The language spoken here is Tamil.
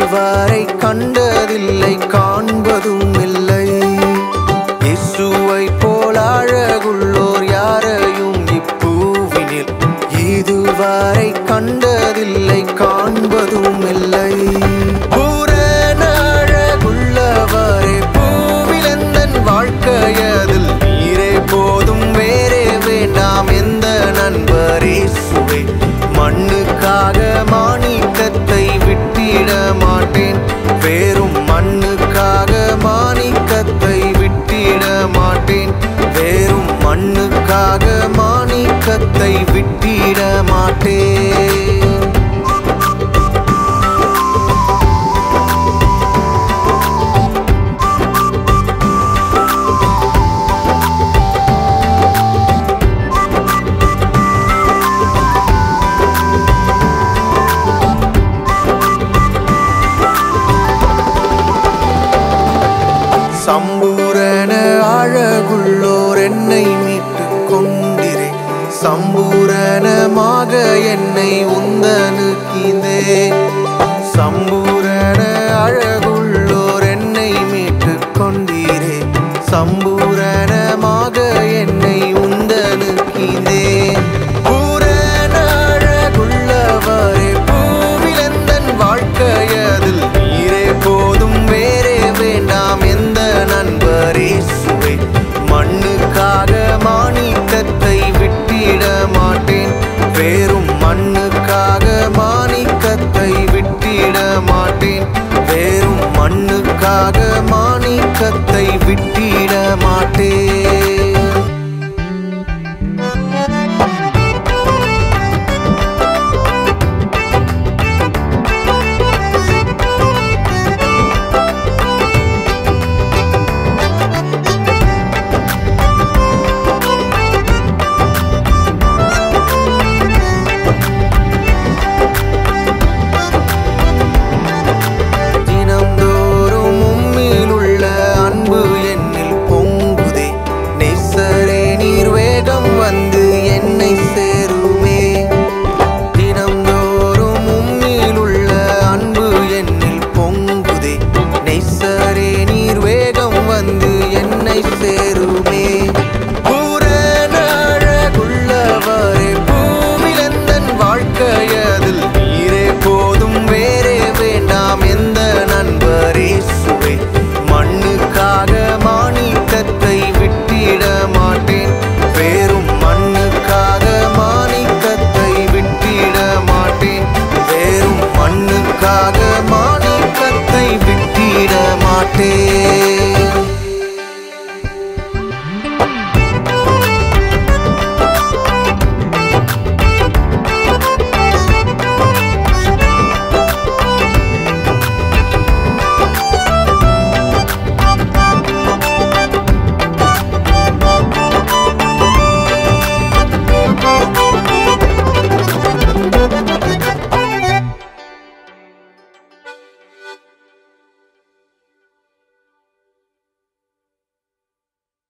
இதுவரை கண்டதில்லை காண்பதும் இல்லை இயேசுவை போல் அழகுள்ளோர் யாரையும் இப்பூவினில் இதுவரை கண்டதில்லை காண்பதும் இல்லை பூரண அழகுள்ளவரே பூவிலந்தன் வாழ்க்கையதில் நீரே போதும் வேறே வேண்டாம் எந்த நண்பரே சுவை மண்ணுக்காக மாணிக்கத்தை விட்டிட மாட்டேன் வேறும் மண்ணுக்காக மாணிக்கத்தை விட்டிட மாட்டேன் வேறும் மண்ணுக்காக மாணிக்கத்தை விட்டிட மாட்டேன் சம்பூரண அழகுள்ளோர் என்னை மீட்டு கொண்டிரே சம்பூரணமாக என்னை உந்தனுக்கிந்தே சம்பூ